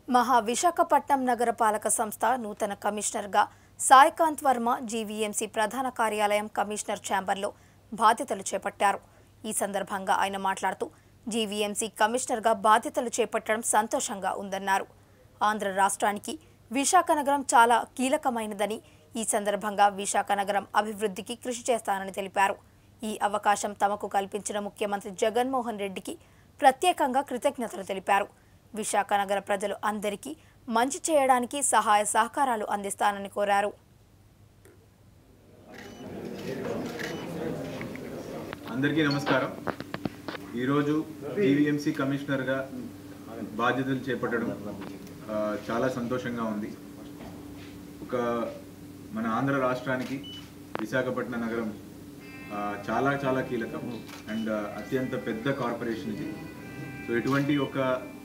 మహా విశాఖపట్నం నగరపాలక సంస్థ నూతన కమిషనర్గా సాయికాంత్ వర్మ జీవీఎంసీ ప్రధాన కార్యాలయం కమిషనర్ ఛాంబర్లో బాధ్యతలు చేపట్టారు ఈ సందర్భంగా ఆయన మాట్లాడుతూ జీవీఎంసీ కమిషనర్గా బాధ్యతలు చేపట్టడం సంతోషంగా ఉందన్నారు ఆంధ్ర రాష్ట్రానికి విశాఖ నగరం చాలా కీలకమైనదని ఈ సందర్భంగా విశాఖ నగరం అభివృద్ధికి కృషి చేస్తానని తెలిపారు ఈ అవకాశం తమకు కల్పించిన ముఖ్యమంత్రి జగన్మోహన్ రెడ్డికి ప్రత్యేకంగా కృతజ్ఞతలు తెలిపారు విశాఖ నగర ప్రజలు అందరికీ మంచి చేయడానికి సహాయ సహకారాలు అందిస్తానని కోరారు అందరికీ నమస్కారం ఈరోజు టీవీఎంసీ కమిషనర్గా బాధ్యతలు చేపట్టడం ఆ, చాలా సంతోషంగా ఉంది ఒక మన ఆంధ్ర రాష్ట్రానికి విశాఖపట్నం నగరం ఆ, చాలా చాలా కీలకం అండ్ అత్యంత పెద్ద కార్పొరేషన్ ఇది సో ఇటువంటి ఒక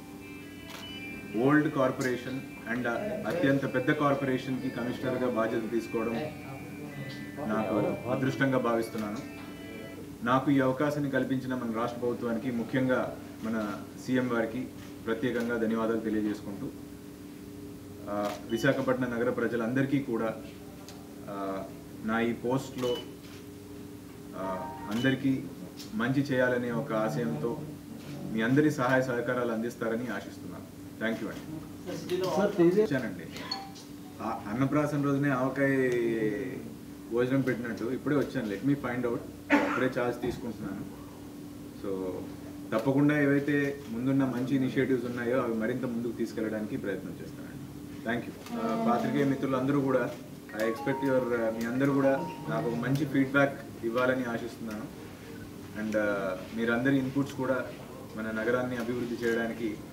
ఓల్డ్ కార్పొరేషన్ అండ్ అత్యంత పెద్ద కార్పొరేషన్కి కమిషనర్గా బాధ్యత తీసుకోవడం నాకు అదృష్టంగా భావిస్తున్నాను నాకు ఈ అవకాశాన్ని కల్పించిన మన రాష్ట్ర ప్రభుత్వానికి ముఖ్యంగా మన సీఎం వారికి ప్రత్యేకంగా ధన్యవాదాలు తెలియజేసుకుంటూ ఆ, విశాఖపట్నం నగర ప్రజలందరికీ కూడా ఆ, నా ఈ పోస్ట్లో ఆ, అందరికీ మంచి చేయాలనే ఒక ఆశయంతో మీ అందరి సహాయ సహకారాలు అందిస్తారని ఆశిస్తున్నాను థ్యాంక్ యూ అండి వచ్చానండి ఆ అన్నప్రాసన రోజునే ఆవకాయ భోజనం పెట్టినట్టు ఇప్పుడే వచ్చాను లెట్ మీ ఫైండ్ అవుట్ ఇప్పుడే ఛార్జ్ తీసుకుంటున్నాను సో తప్పకుండా ఏవైతే ముందున్న మంచి ఇనిషియేటివ్స్ ఉన్నాయో అవి మరింత ముందుకు తీసుకెళ్ళడానికి ప్రయత్నం చేస్తానండి థ్యాంక్ యూ పాత్రికేయ మిత్రులు అందరూ కూడా ఐ ఎక్స్పెక్ట్ యువర్ మీ అందరూ కూడా నాకు ఒక మంచి ఫీడ్బ్యాక్ ఇవ్వాలని ఆశిస్తున్నాను అండ్ మీరందరి ఇన్పుట్స్ కూడా మన నగరాన్ని అభివృద్ధి చేయడానికి